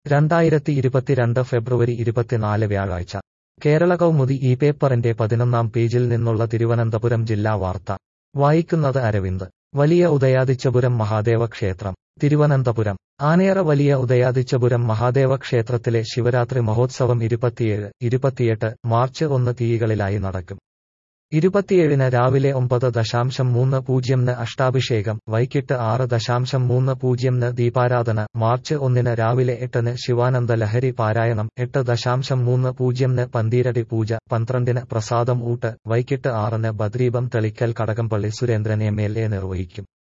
രണ്ടായിരത്തി ഇരുപത്തിരണ്ട് ഫെബ്രുവരി ഇരുപത്തിനാല് വ്യാഴാഴ്ച കേരള കൗമുദി ഈ പേപ്പറിന്റെ പതിനൊന്നാം പേജിൽ നിന്നുള്ള തിരുവനന്തപുരം ജില്ലാ വാർത്ത വായിക്കുന്നത് അരവിന്ദ് വലിയ ഉദയാദിച്ചപുരം മഹാദേവ ക്ഷേത്രം തിരുവനന്തപുരം ആനയറ വലിയ ഉദയാദിച്ചപുരം മഹാദേവ ക്ഷേത്രത്തിലെ ശിവരാത്രി മഹോത്സവം ഇരുപത്തിയേഴ് ഇരുപത്തിയെട്ട് മാർച്ച് ഒന്ന് തീയതികളിലായി നടക്കും ഇരുപത്തിയേഴിന് രാവിലെ ഒമ്പത് ദശാംശം മൂന്ന് പൂജ്യംന് അഷ്ടാഭിഷേകം വൈകിട്ട് ആറ് ദശാംശം മൂന്ന് പൂജ്യംന് ദീപാരാധന മാർച്ച് ഒന്നിന് രാവിലെ എട്ടിന് ശിവാനന്ദ ലഹരി പാരായണം എട്ട് ദശാംശം മൂന്ന് പൂജ്യംന് പന്തീരടി പൂജ പന്ത്രണ്ടിന് പ്രസാദം ഊട്ട് വൈകിട്ട് ആറിന് ബദ്രീപം തെളിക്കൽ Kadakampally Surendran M L A നിർവഹിക്കും